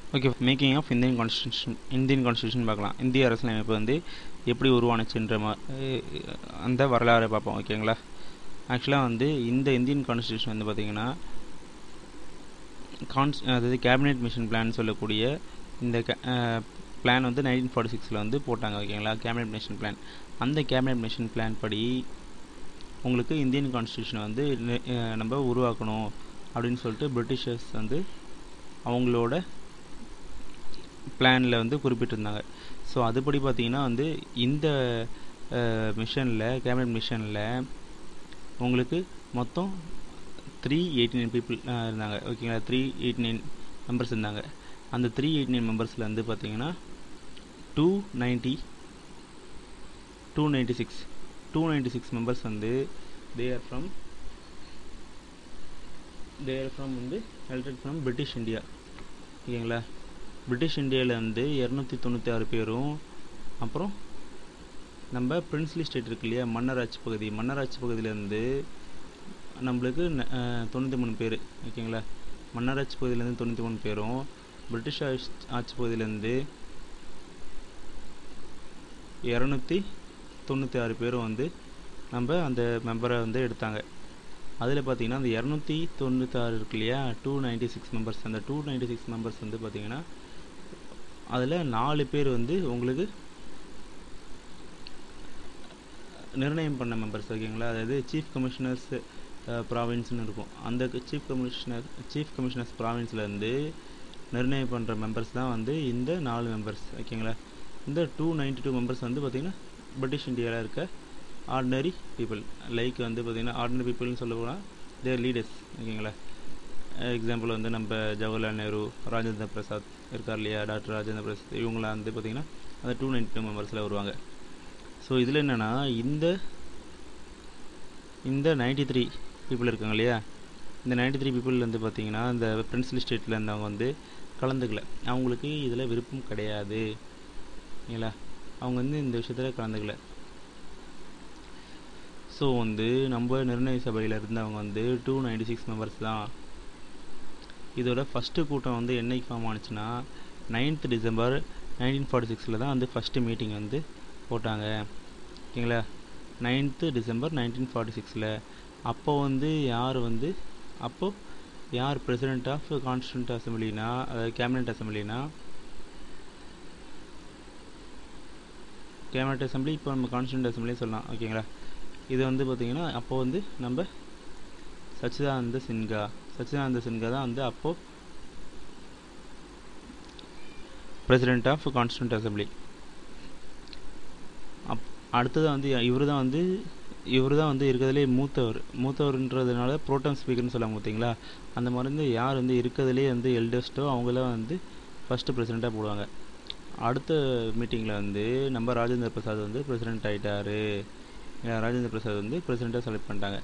okay making of Indian constitution Indian constitution பார்க்கலாம் இந்திய அரசியலமைப்பு வந்து எப்படி உருவானுச்சுன்ற மா அந்த வரலாறு பார்ப்போம் ஓகேங்களா ஆக்சுவலாக வந்து இந்த இந்தியன் கான்ஸ்டியூஷன் வந்து பார்த்திங்கன்னா கான்ஸ் அதாவது கேபினெட் மிஷன் பிளான் சொல்லக்கூடிய இந்த பிளான் வந்து நைன்டீன் ஃபார்ட்டி சிக்ஸில் வந்து போட்டாங்க ஓகேங்களா கேபினெட் மிஷன் பிளான் அந்த கேபினெட் மிஷன் பிளான் படி உங்களுக்கு இந்தியன் கான்ஸ்டியூஷனை வந்து நம்ம உருவாக்கணும் அப்படின்னு சொல்லிட்டு பிரிட்டிஷர்ஸ் வந்து அவங்களோட பிளானில் வந்து குறிப்பிட்டிருந்தாங்க ஸோ அதுபடி பார்த்தீங்கன்னா வந்து இந்த மிஷனில் கேபினட் மிஷனில் உங்களுக்கு மொத்தம் த்ரீ எயிட்டி நைன் பீப்புள் இருந்தாங்க ஓகேங்களா த்ரீ எயிட்டி நைன் மெம்பர்ஸ் இருந்தாங்க அந்த த்ரீ எயிட்டி நைன் மெம்பர்ஸில் வந்து பார்த்தீங்கன்னா two ninety two ninety six two ninety six members வந்து they are from they are from வந்து எலக்டட் ஃப்ரம் பிரிட்டிஷ் இந்தியா ஓகேங்களா பிரிட்டிஷ் இந்தியாவில் வந்து இரநூத்தி தொண்ணூற்றி ஆறு பேரும் அப்புறம் நம்ம பிரின்ஸ்லி ஸ்டேட் இருக்கு இல்லையா மன்னராட்சி பகுதி மன்னராட்சி பகுதியிலேருந்து நம்மளுக்கு தொண்ணூற்றி மூணு பேர் ஓகேங்களா மன்னராட்சி பகுதியிலேருந்து தொண்ணூற்றி மூணு பேரும் பிரிட்டிஷ் ஆட்சி பகுதியிலேருந்து இரநூத்தி தொண்ணூற்றி ஆறு பேரும் வந்து நம்ம அந்த மெம்பரை வந்து எடுத்தாங்க அதில் பார்த்தீங்கன்னா அந்த இரநூத்தி தொண்ணூத்தாறு இருக்கு இல்லையா டூ நைன்ட்டி சிக்ஸ் மெம்பர்ஸ் அந்த டூ நைன்ட்டி சிக்ஸ் மெம்பர்ஸ் வந்து பார்த்தீங்கன்னா அதில் நாலு பேர் வந்து உங்களுக்கு நிர்ணயம் பண்ண மெம்பர்ஸ் ஓகேங்களா அதாவது சீஃப் கமிஷனர்ஸ் ப்ராவின்ஸ்னு இருக்கும் அந்த சீஃப் கமிஷனர் சீஃப் கமிஷனர்ஸ் ப்ராவின்ஸ்லேருந்து நிர்ணயம் பண்ணுற மெம்பர்ஸ் தான் வந்து இந்த நாலு மெம்பர்ஸ் ஓகேங்களா இந்த டூ நைன்டி டூ மெம்பர்ஸ் வந்து பார்த்திங்கன்னா பிரிட்டிஷ் இந்தியாவில் இருக்க ஆர்டினரி பீப்புள் லைக் வந்து பார்த்திங்கன்னா ஆர்டினரி பீப்புள்னு சொல்ல போனால் தேர் லீடர்ஸ் ஓகேங்களா எக்ஸாம்பிள் வந்து நம்ம ஜவஹர்லால் நேரு ராஜேந்திர பிரசாத் இருக்கார் இல்லையா டாக்டர் ராஜேந்திர பிரசாத் இவங்களாம் வந்து பார்த்திங்கன்னா அந்த டூ நைன்டி டூ மெம்பர்ஸில் வருவாங்க ஸோ இதில் என்னென்னா இந்த இந்த நைன்டி த்ரீ பீப்புள் இருக்காங்க இல்லையா இந்த நைன்டி த்ரீ பீப்புள் வந்து பார்த்திங்கன்னா இந்த பிரின்ஸ்லி ஸ்டேட்டில் இருந்தவங்க வந்து கலந்துக்கல அவங்களுக்கு இதில் விருப்பம் கிடையாது இல்லைங்களா அவங்க வந்து இந்த விஷயத்தில் கலந்துக்கல ஸோ வந்து நம்ம நிர்ணய சபையில் இருந்தவங்க வந்து டூ நைன்டி சிக்ஸ் மெம்பர்ஸ் தான் இதோட ஃபஸ்ட்டு கூட்டம் வந்து என்னைக்கு ஃபார்ம் ஆனிச்சுன்னா நைன்த் டிசம்பர் நைன்டீன் ஃபார்ட்டி சிக்ஸில் தான் வந்து ஃபஸ்ட்டு மீட்டிங் வந்து போட்டாங்க ஓகேங்களா நைன்த்து டிசம்பர் நைன்டீன் ஃபார்ட்டி சிக்ஸில் அப்போ வந்து யார் வந்து அப்போது யார் பிரசிடெண்ட் ஆஃப் கான்ஸ்டியூண்ட் அசம்பிளினா அதாவது கேபினட் அசம்பிளினா கேபினட் அசம்பிளி இப்போ நம்ம கான்ஸ்டியூண்ட் அசம்பிளியும் சொல்லலாம் ஓகேங்களா இது வந்து பார்த்திங்கன்னா அப்போ வந்து நம்ம சச்சிதானந்த சின்ஹா சச்சிதானந்த சின்ஹா தான் வந்து அப்போது பிரசிடெண்ட் ஆஃப் கான்ஸ்டியூண்ட் அசம்பிளி அப் அடுத்தது வந்து இவர் தான் வந்து இவர் தான் வந்து இருக்கிறதுலே மூத்தவர் மூத்தவர்ன்றதுனால ப்ரோட்டம் ஸ்பீக்கர்னு சொல்லாமல் பார்த்தீங்களா அந்த மாதிரி வந்து யார் வந்து இருக்கிறதுலே வந்து எல்டஸ்ட்டோ அவங்கள வந்து ஃபஸ்ட்டு பிரசிடெண்ட்டாக போடுவாங்க அடுத்த மீட்டிங்கில் வந்து நம்ம ராஜேந்திர பிரசாத் வந்து பிரசிடெண்ட் ஆகிட்டார் ராஜேந்திர பிரசாத் வந்து பிரசிடெண்ட்டாக செலக்ட் பண்ணிட்டாங்க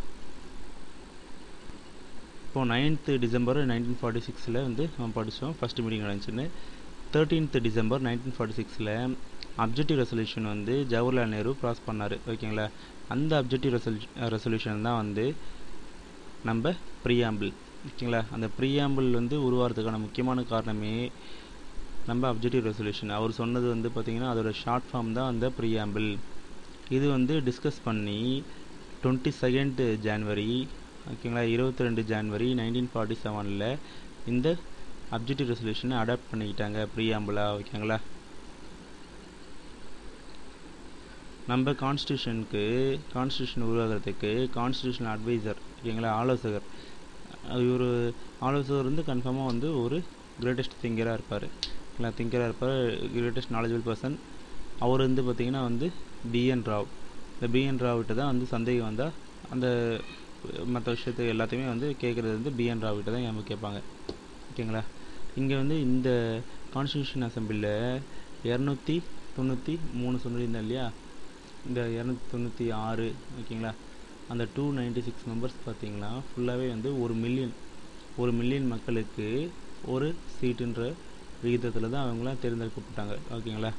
இப்போது நைன்த்து டிசம்பர் நைன்டீன் ஃபார்ட்டி சிக்ஸில் வந்து நம்ம படித்தோம் ஃபஸ்ட்டு மீட்டிங் நடந்துச்சுன்னு தேர்ட்டீன்த் டிசம்பர் நைன்டீன் ஃபார்ட்டி சிக்ஸில் அப்ஜெக்டிவ் ரெசல்யூஷன் வந்து ஜவஹர்லால் நேரு பாஸ் பண்ணார் ஓகேங்களா அந்த அப்ஜெக்டிவ் ரெசல்யூ ரெசல்யூஷன் தான் வந்து நம்ம ப்ரீஆம்பிள் ஓகேங்களா அந்த ப்ரீஆம்பிள் வந்து உருவாகிறதுக்கான முக்கியமான காரணமே நம்ம அப்ஜெக்டிவ் ரெசல்யூஷன் அவர் சொன்னது வந்து பார்த்திங்கன்னா அதோட ஷார்ட் ஃபார்ம் தான் அந்த ப்ரீஆம்பிள் இது வந்து டிஸ்கஸ் பண்ணி டுவெண்ட்டி செகண்ட் ஜான்வரி ஓகேங்களா இருபத்தி ரெண்டு ஜான்வரி நைன்டீன் ஃபார்ட்டி செவனில் இந்த அப்ஜெக்டிவ் ரெசல்யூஷனை அடாப்ட் பண்ணிக்கிட்டாங்க ப்ரீஆம்பிளா ஓகேங்களா நம்ம கான்ஸ்டியூஷனுக்கு கான்ஸ்டியூஷன் உருவாகிறதுக்கு கான்ஸ்டியூஷனல் அட்வைசர் ஓகேங்களா ஆலோசகர் இவர் ஆலோசகர் வந்து கன்ஃபார்மாக வந்து ஒரு கிரேட்டஸ்ட் திங்கராக இருப்பார் இல்லை திங்கராக இருப்பார் கிரேட்டஸ்ட் நாலேஜபிள் பர்சன் அவர் வந்து பார்த்திங்கன்னா வந்து பிஎன் ராவ் இந்த பிஎன் ராவ்கிட்ட தான் வந்து சந்தேகம் வந்தால் அந்த மற்ற விஷயத்து எல்லாத்தையுமே வந்து கேட்குறது வந்து பிஎன் ராவ்கிட்ட தான் நம்ம கேட்பாங்க ஓகேங்களா இங்கே வந்து இந்த கான்ஸ்டியூஷன் அசம்பிளியில் இரநூத்தி தொண்ணூற்றி மூணு சொல்லியிருந்தேன் இல்லையா இந்த இரநூத்தி தொண்ணூற்றி ஆறு ஓகேங்களா அந்த டூ நைன்டி சிக்ஸ் மெம்பர்ஸ் பார்த்தீங்கன்னா ஃபுல்லாகவே வந்து ஒரு மில்லியன் ஒரு மில்லியன் மக்களுக்கு ஒரு சீட்டுன்ற விகிதத்தில் தான் அவங்களாம் தேர்ந்தெடுக்கப்பட்டாங்க ஓகேங்களா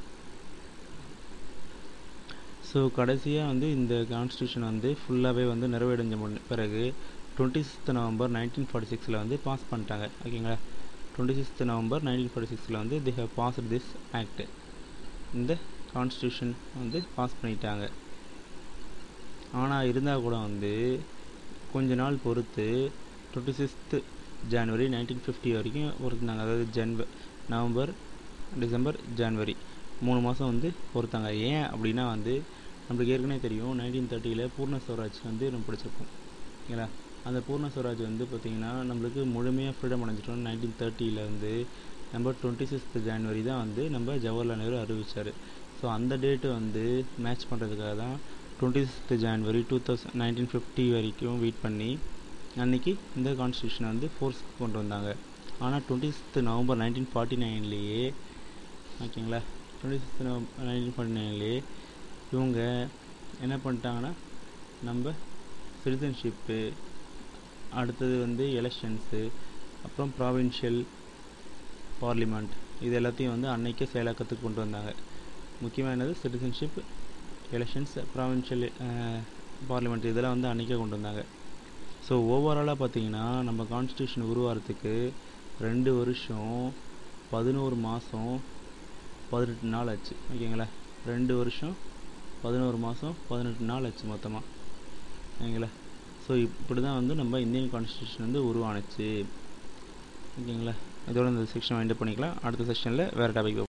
ஸோ கடைசியாக வந்து இந்த கான்ஸ்டியூஷன் வந்து ஃபுல்லாகவே வந்து நிறைவடைஞ்ச பிறகு twenty sixth November nineteen forty சிக்ஸில் வந்து பாஸ் பண்ணிட்டாங்க ஓகேங்களா twenty sixth November nineteen forty சிக்ஸில் வந்து the have passed this act இந்த கான்ஸ்டியூஷன் வந்து பாஸ் பண்ணிட்டாங்க ஆனால் இருந்தால் கூட வந்து கொஞ்ச நாள் பொறுத்து twenty sixth January nineteen fifty வரைக்கும் பொறுத்தாங்க அதாவது ஜன்வ நவம்பர் டிசம்பர் ஜான்வரி மூணு மாதம் வந்து பொறுத்தாங்க ஏன் அப்படின்னா வந்து நம்மளுக்கு ஏற்கனவே தெரியும் நைன்டீன் தேர்ட்டியில் பூர்ண ஸ்வராஜ் வந்து நம்ம படிச்சிருப்போம் ஓகேங்களா அந்த பூர்ண ஸ்வராஜ் வந்து பார்த்திங்கன்னா நம்மளுக்கு முழுமையாக ஃப்ரீடம் அடைஞ்சிட்டோம் நைன்டீன் தேர்ட்டியில் வந்து நம்ம டுவெண்ட்டி சிக்ஸ்த் ஜான்வரி தான் வந்து நம்ம ஜவஹர்லால் நேரு அறிவிச்சார் ஸோ அந்த டேட்டு வந்து மேட்ச் பண்ணுறதுக்காக தான் twenty sixth January two thousand nineteen fifty வரைக்கும் வெயிட் பண்ணி அன்றைக்கி இந்த கான்ஸ்டியூஷனை வந்து ஃபோர்ஸ்க்கு கொண்டு வந்தாங்க ஆனால் twenty sixth November nineteen forty நைன்லேயே ஓகேங்களா twenty sixth November nineteen forty நைன்லேயே இவங்க என்ன பண்ணிட்டாங்கன்னா நம்ம சிட்டிசன்ஷிப்பு அடுத்தது வந்து எலெக்ஷன்ஸு அப்புறம் ப்ராவின்ஷியல் பார்லிமெண்ட் இது எல்லாத்தையும் வந்து அன்னைக்கே செயலாக்கத்துக்கு கொண்டு வந்தாங்க முக்கியமானது சிட்டிசன்ஷிப் எலெக்ஷன்ஸ் ப்ராவின்ஷியல் பார்லிமெண்ட் இதெல்லாம் வந்து அன்றைக்கே கொண்டு வந்தாங்க ஸோ ஓவராலாக பார்த்தீங்கன்னா நம்ம கான்ஸ்டியூஷன் உருவாகிறதுக்கு ரெண்டு வருஷம் பதினோரு மாதம் பதினெட்டு நாள் ஆச்சு ஓகேங்களா ரெண்டு வருஷம் பதினோரு மாதம் பதினெட்டு நாள் ஆச்சு மொத்தமாக ஓகேங்களா ஸோ இப்படி தான் வந்து நம்ம இந்தியன் கான்ஸ்டியூஷன் வந்து உருவானுச்சு ஓகேங்களா இதோட இந்த செக்ஷன் வைண்ட் பண்ணிக்கலாம் அடுத்த செக்ஷனில் வேறு டாபிக்